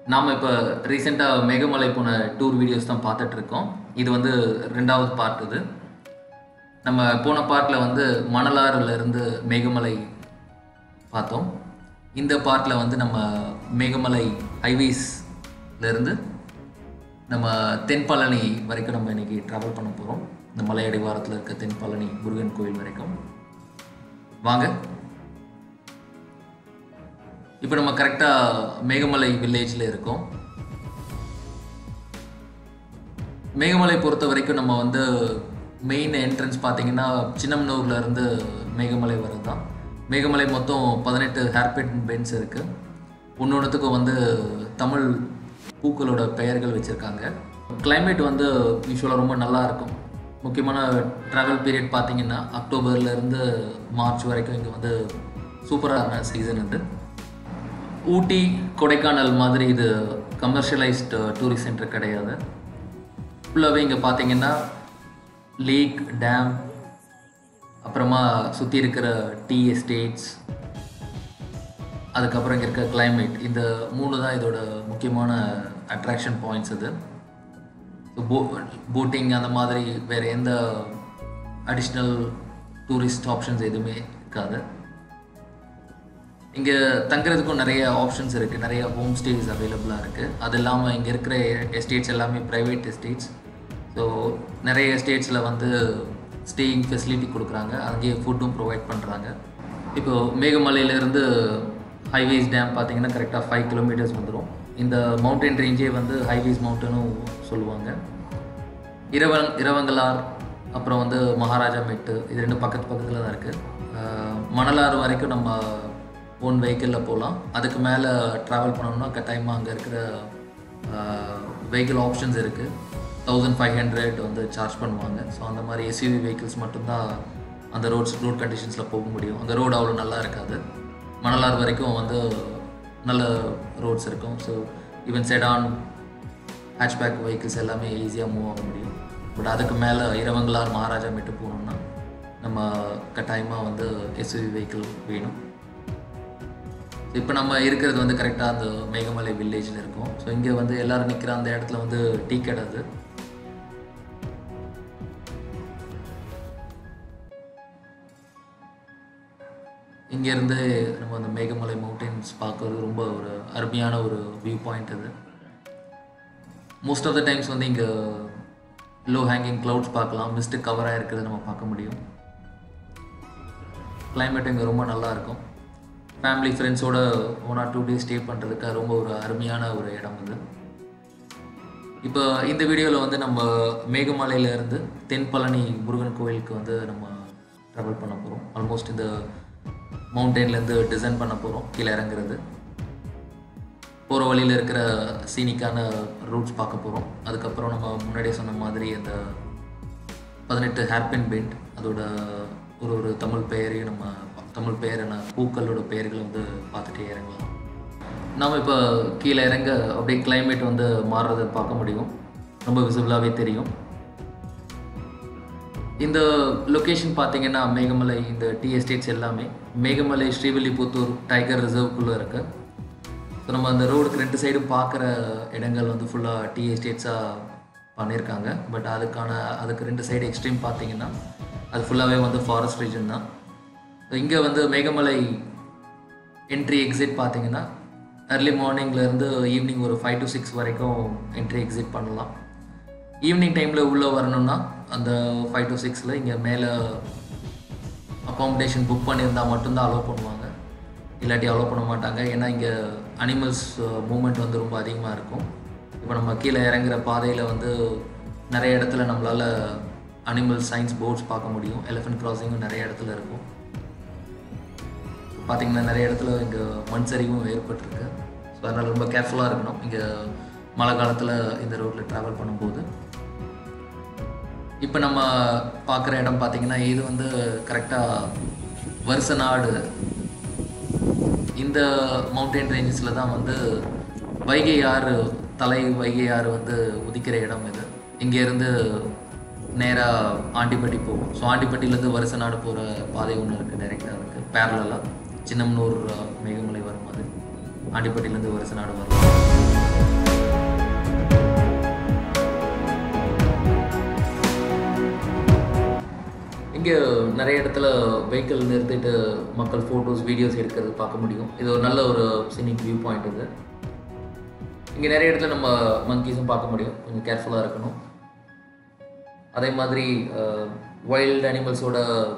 நாம் இப்போ ரீசெண்டாக மேகமலை போன டூர் வீடியோஸ் தான் பார்த்துட்ருக்கோம் இது வந்து ரெண்டாவது பார்ட் இது நம்ம போன பார்ட்டில் வந்து மணலாறுல இருந்து மேகமலை பார்த்தோம் இந்த பார்ட்டில் வந்து நம்ம மேகமலை ஹைவேஸ்ல இருந்து நம்ம தென்பழனி வரைக்கும் நம்ம இன்னைக்கு ட்ராவல் பண்ண போகிறோம் இந்த மலை அடிவாரத்தில் இருக்க தென்பழனி முருகன் கோயில் வரைக்கும் வாங்க இப்போ நம்ம கரெக்டாக மேகமலை வில்லேஜில் இருக்கோம் மேகமலை பொறுத்த வரைக்கும் நம்ம வந்து மெயின் என்ட்ரன்ஸ் பார்த்தீங்கன்னா சின்னமனூர்ல இருந்து மேகமலை வர்றது தான் மேகமலை மொத்தம் பதினெட்டு ஹேர்பின் பென்ஸ் இருக்குது ஒன்று வந்து தமிழ் பூக்களோட பெயர்கள் வச்சுருக்காங்க climate வந்து யூஸ்வலாக ரொம்ப நல்லா இருக்கும் முக்கியமான ட்ராவல் பீரியட் பார்த்தீங்கன்னா அக்டோபர்லேருந்து மார்ச் வரைக்கும் இங்கே வந்து சூப்பரான சீசன் இது ஊட்டி கொடைக்கானல் மாதிரி இது கமர்ஷியலைஸ்டு டூரிஸ்ட் சென்டர் கிடையாது ஃபுல்லாகவே இங்கே பார்த்தீங்கன்னா லேக் டேம் அப்புறமா சுற்றி இருக்கிற டீ எஸ்டேட்ஸ் அதுக்கப்புறம் இங்கே இருக்க climate இந்த மூணு தான் இதோட முக்கியமான அட்ராக்ஷன் பாயிண்ட்ஸ் இது போ போட்டிங் அந்த மாதிரி வேறு எந்த அடிஷ்னல் டூரிஸ்ட் ஆப்ஷன்ஸ் எதுவுமே இருக்காது இங்கே தங்குறதுக்கும் நிறைய ஆப்ஷன்ஸ் இருக்குது நிறைய ஹோம் ஸ்டேஸ் அவைலபிளாக இருக்குது அது இல்லாமல் இங்கே இருக்கிற எஸ்டேட்ஸ் எல்லாமே ப்ரைவேட் எஸ்டேட்ஸ் ஸோ நிறைய எஸ்டேட்ஸில் வந்து ஸ்டேயிங் ஃபெசிலிட்டி கொடுக்குறாங்க அங்கேயே ஃபுட்டும் ப்ரொவைட் பண்ணுறாங்க இப்போது மேகமலையிலேருந்து ஹைவேஸ் டேம் பார்த்தீங்கன்னா கரெக்டாக ஃபைவ் கிலோமீட்டர்ஸ் வந்துடும் இந்த மவுண்டன் ரேஞ்சே வந்து ஹைவேஸ் மவுண்டனும் சொல்லுவாங்க இரவங் இரவங்கலார் அப்புறம் வந்து மகாராஜா மெட்டு இது ரெண்டு பக்கத்து பக்கத்தில் தான் இருக்குது மணலாறு வரைக்கும் நம்ம ஓன் வெஹிக்கிளில் போகலாம் அதுக்கு மேலே ட்ராவல் பண்ணோம்னா கட்டாயமாக அங்கே இருக்கிற வெஹிக்கிள் ஆப்ஷன்ஸ் இருக்குது தௌசண்ட் ஃபைவ் ஹண்ட்ரட் வந்து சார்ஜ் பண்ணுவாங்க ஸோ அந்த மாதிரி எஸ்யூவி வெஹிக்கிள்ஸ் மட்டும்தான் அந்த ரோட்ஸ் ரோட் கண்டிஷன்ஸில் போக முடியும் அங்கே ரோடு அவ்வளோ நல்லா இருக்காது மணலார் வரைக்கும் வந்து நல்ல ரோட்ஸ் இருக்கும் so even sedan hatchback vehicles எல்லாமே ஈஸியாக மூவ் ஆக முடியும் பட் அதுக்கு மேலே இரவங்களார் மகாராஜா மீட்டு போகணுன்னா நம்ம கட்டாயமாக வந்து எஸ்யூவி வெஹிக்கிள் வேணும் இப்போ நம்ம இருக்கிறது வந்து கரெக்டாக அந்த மேகமலை வில்லேஜில் இருக்கோம் ஸோ இங்கே வந்து எல்லோரும் நிற்கிற அந்த இடத்துல வந்து டீ கடை அது இங்கேருந்து நம்ம அந்த மேகமலை மவுண்டன்ஸ் பார்க்கறது ரொம்ப ஒரு அருமையான ஒரு வியூ பாயிண்ட் அது மோஸ்ட் ஆஃப் த டைம்ஸ் வந்து இங்கே லோ ஹேங்கிங் க்ளவுட்ஸ் பார்க்கலாம் மிஸ்ட்டு கவராக இருக்கிறத நம்ம பார்க்க முடியும் கிளைமேட் இங்கே ரொம்ப நல்லா இருக்கும் ஃபேமிலி ஃப்ரெண்ட்ஸோட one or two days stay பண்ணுறதுக்கு ரொம்ப ஒரு அருமையான ஒரு இடம் இது இப்போ இந்த வீடியோவில் வந்து நம்ம மேகமலையிலேருந்து தென்பழனி முருகன் கோயிலுக்கு வந்து நம்ம ட்ராவல் பண்ண போகிறோம் ஆல்மோஸ்ட் இந்த மவுண்டெயின்லேருந்து டிசைன் பண்ண போகிறோம் கீழே இறங்குறது போகிற வழியில் இருக்கிற சீனிக்கான ரூட்ஸ் பார்க்க போகிறோம் அதுக்கப்புறம் நம்ம முன்னாடியே சொன்ன மாதிரி அந்த பதினெட்டு ஹேர்பின் பெயிண்ட் அதோட ஒரு ஒரு தமிழ் பெயரையும் நம்ம தமிழ் பெயரான பூக்களோட பெயர்களை வந்து பார்த்துட்டே இறங்கலாம் நாம் இப்போ கீழே இறங்க அப்படியே கிளைமேட் வந்து மாறுறதை பார்க்க முடியும் ரொம்ப விசிபிளாகவே தெரியும் இந்த லொக்கேஷன் பார்த்தீங்கன்னா மேகமலை இந்த டீ எஸ்டேட்ஸ் எல்லாமே மேகமலை ஸ்ரீவில்லிபுத்தூர் டைகர் ரிசர்வ்க்குள்ளே இருக்குது ஸோ நம்ம அந்த ரோடுக்கு ரெண்டு சைடும் பார்க்குற இடங்கள் வந்து ஃபுல்லாக டீ எஸ்டேட்ஸாக பண்ணியிருக்காங்க பட் அதுக்கான அதுக்கு ரெண்டு சைடு எக்ஸ்ட்ரீம் பார்த்தீங்கன்னா அது ஃபுல்லாகவே வந்து ஃபாரஸ்ட் ரீஜன் தான் ஸோ இங்கே வந்து மேகமலை என்ட்ரி எக்ஸிட் பார்த்தீங்கன்னா அர்லி மார்னிங்லேருந்து ஈவினிங் ஒரு ஃபைவ் டு சிக்ஸ் வரைக்கும் என்ட்ரி எக்ஸிட் பண்ணலாம் ஈவினிங் டைமில் உள்ளே வரணும்னா அந்த ஃபைவ் டு சிக்ஸில் இங்கே மேலே அக்காமடேஷன் புக் பண்ணியிருந்தால் மட்டும்தான் அலோவ் பண்ணுவாங்க இல்லாட்டி அலோவ் பண்ண மாட்டாங்க ஏன்னா இங்கே அனிமல்ஸ் மூமெண்ட் வந்து ரொம்ப அதிகமாக இருக்கும் இப்போ நம்ம கீழே இறங்குற பாதையில் வந்து நிறைய இடத்துல நம்மளால் அனிமல் சயின்ஸ் போர்ட்ஸ் பார்க்க முடியும் எலிஃபென்ட் கிராசிங்கும் நிறைய இடத்துல இருக்கும் பார்த்திங்கன்னா நிறைய இடத்துல இங்கே மண் சரிவும் ஏற்பட்டிருக்கு ஸோ அதனால் ரொம்ப கேர்ஃபுல்லாக இருக்கணும் இங்கே மழை காலத்தில் இந்த ரோட்டில் ட்ராவல் பண்ணும்போது இப்போ நம்ம பார்க்குற இடம் பார்த்திங்கன்னா இது வந்து கரெக்டாக வருஷ நாடு இந்த மவுண்டன் ரேஞ்சஸில் தான் வந்து வைகை ஆறு தலை வைகை ஆறு வந்து உதிக்கிற இடம் இது இங்கேருந்து நேராக ஆண்டிப்பட்டி போகும் ஸோ ஆண்டிப்பட்டியிலேருந்து வருஷ நாடு போகிற பாதை ஒன்று இருக்குது டைரெக்டாக இருக்குது பேரலாக சின்னம்னூர் அஹ், மேகமலை வரும் அது ஆண்டிப்பட்டியிலேருந்து வருஷ நாடு வரலாம் இங்கே நிறைய இடத்துல வெஹிக்கிள் நிறுத்திட்டு மக்கள் ஃபோட்டோஸ் வீடியோஸ் எடுக்கிறது பார்க்க முடியும் இது ஒரு நல்ல ஒரு சினிக் வியூ பாயிண்ட் இது இங்கே நிறைய இடத்துல நம்ம மங்கீஸும் பார்க்க முடியும் கொஞ்சம் கேர்ஃபுல்லாக இருக்கணும் அதே மாதிரி வைல்ட் அனிமல்ஸோட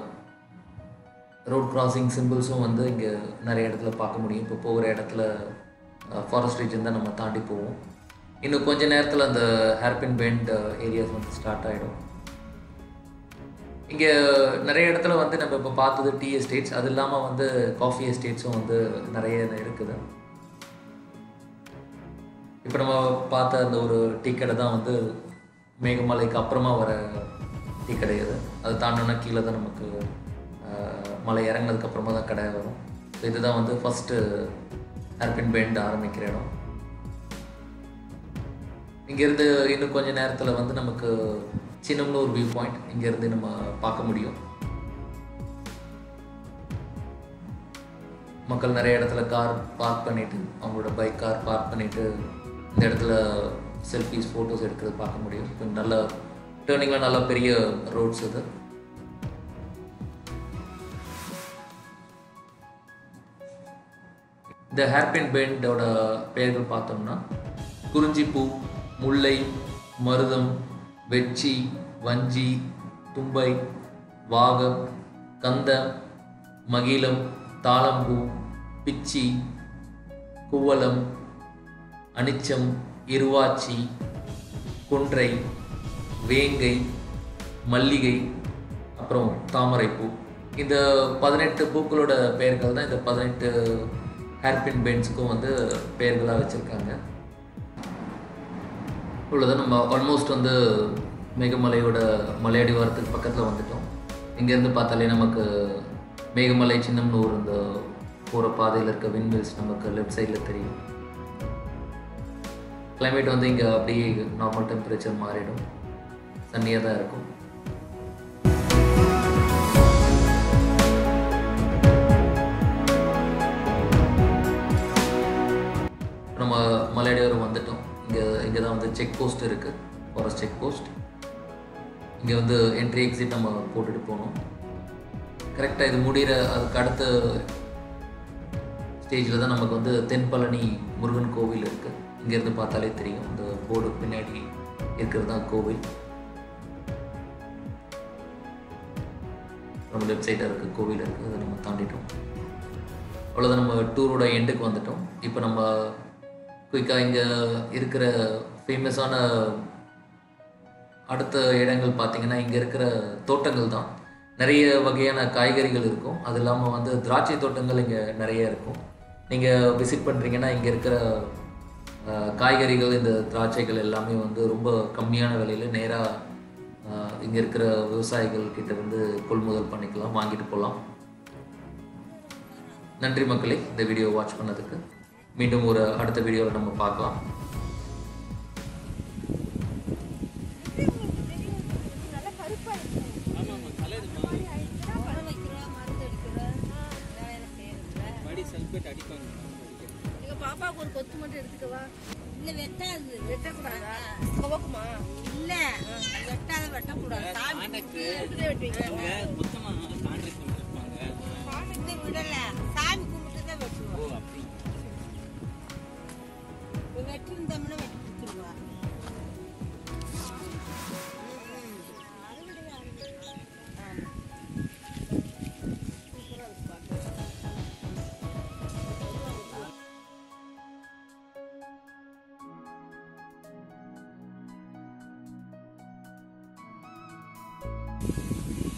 ரோட் கிராசிங் சிம்பிள்ஸும் வந்து இங்கே நிறைய இடத்துல பார்க்க முடியும் இப்போ போகிற இடத்துல ஃபாரஸ்ட் ரீஜன் தான் நம்ம தாண்டி போவோம் இன்னும் கொஞ்ச நேரத்தில் அந்த ஹேர்பின் பெண்ட் ஏரியாஸ் வந்து ஸ்டார்ட் ஆகிடும் இங்கே நிறைய இடத்துல வந்து நம்ம இப்போ பார்த்தது டீ எஸ்டேட்ஸ் அது இல்லாமல் வந்து காஃபி எஸ்டேட்ஸும் வந்து நிறைய இருக்குது இப்போ நம்ம பார்த்த அந்த ஒரு டீ கடை தான் வந்து மேகமலைக்கு அப்புறமா வர டீ கடை அது அது தாண்டோன்னா கீழே தான் நமக்கு அஹ், மலை இறங்கினதுக்கு அப்புறமா தான் கடை வரும் ஸோ இதுதான் வந்து ஃபஸ்ட்டு ஹேர்பின் பெண்ட் ஆரம்பிக்கிற இடம் இங்கேருந்து இன்னும் கொஞ்ச நேரத்தில் வந்து நமக்கு சின்னம்னு ஒரு வியூ பாயிண்ட் இங்கேருந்து நம்ம பார்க்க முடியும் மக்கள் நிறைய இடத்துல கார் பார்க் பண்ணிட்டு அவங்களோட பைக் கார் பார்க் பண்ணிட்டு இந்த இடத்துல செல்ஃபிஸ் ஃபோட்டோஸ் எடுக்கிறது பார்க்க முடியும் கொஞ்சம் நல்ல டேர்னிங்கில் நல்ல பெரிய ரோட்ஸ் இது இந்த ஹேர்பின் பெண்டோட பெயர்கள் பார்த்தோம்னா குறிஞ்சிப்பூ முல்லை மருதம் வெச்சி வஞ்சி தும்பை வாகம் கந்தம் மகிழம் தாளம்பூ பிச்சி குவளம் அனிச்சம் இருவாச்சி கொன்றை வேங்கை மல்லிகை அப்புறம் தாமரைப்பூ இந்த பதினெட்டு பூக்களோட பெயர்கள் தான் இந்த பதினெட்டு ஹேர்பின் பென்ஸுக்கும் வந்து பெயர்களாக வச்சுருக்காங்க இவ்வளோதான் நம்ம ஆல்மோஸ்ட் வந்து மேகமலையோட மலையடிவாரத்துக்கு பக்கத்தில் வந்துட்டோம் இங்கேருந்து பார்த்தாலே நமக்கு மேகமலை சின்னம்னூர் இந்த போகிற பாதையில் இருக்க விண்மில்ஸ் நமக்கு லெஃப்ட் சைடில் தெரியும் கிளைமேட் வந்து இங்கே அப்படியே நார்மல் டெம்பரேச்சர் மாறிடும் தண்ணியாக தான் இருக்கும் நம்ம மலையடிவாரம் வந்துட்டோம் இங்கே இங்கே தான் வந்து செக் போஸ்ட் இருக்குது ஃபாரஸ்ட் செக் போஸ்ட் இங்கே வந்து என்ட்ரி எக்ஸிட் நம்ம போட்டுட்டு போகணும் கரெக்டாக இது முடிகிற அதுக்கு அடுத்த ஸ்டேஜில் தான் நமக்கு வந்து தென்பழனி முருகன் கோவில் இருக்குது இங்கேருந்து பார்த்தாலே தெரியும் இந்த போர்டு பின்னாடி இருக்கிறது தான் கோவில் நம்ம லெஃப்ட் சைடாக இருக்குது கோவில் இருக்குது அதை நம்ம தாண்டிட்டோம் அவ்வளோதான் நம்ம டூரோட எண்டுக்கு வந்துட்டோம் இப்போ நம்ம குயிக்காக இங்கே இருக்கிற ஃபேமஸான அடுத்த இடங்கள் பார்த்தீங்கன்னா இங்கே இருக்கிற தோட்டங்கள் தான் நிறைய வகையான காய்கறிகள் இருக்கும் அது இல்லாமல் வந்து திராட்சை தோட்டங்கள் இங்கே நிறைய இருக்கும் நீங்கள் விசிட் பண்ணுறீங்கன்னா இங்கே இருக்கிற அஹ், காய்கறிகள் இந்த திராட்சைகள் எல்லாமே வந்து ரொம்ப கம்மியான விலையில் நேராக இங்கே இருக்கிற விவசாயிகள் கிட்ட இருந்து கொள்முதல் பண்ணிக்கலாம் வாங்கிட்டு போகலாம் நன்றி மக்களே இந்த வீடியோ வாட்ச் பண்ணதுக்கு மீண்டும் ஒரு அடுத்த வீடியோவில் நம்ம பார்க்கலாம் எங்க பாப்பாவுக்கு ஒரு கொத்து மட்டும் எடுத்துக்கவா இல்ல வெட்டாது வெட்டக்கூடாதா துவக்குமா இல்ல வெட்டாத வெட்டக்கூடாது சாமிக்கு எடுத்துட்டே வெட்டுவீங்க சாமிக்கு விடல சாமி கும்பிட்டு தான் வெட்டுவோம் வெட்டிருந்தோம்னா வெட்டி கொடுத்துருவா ஆ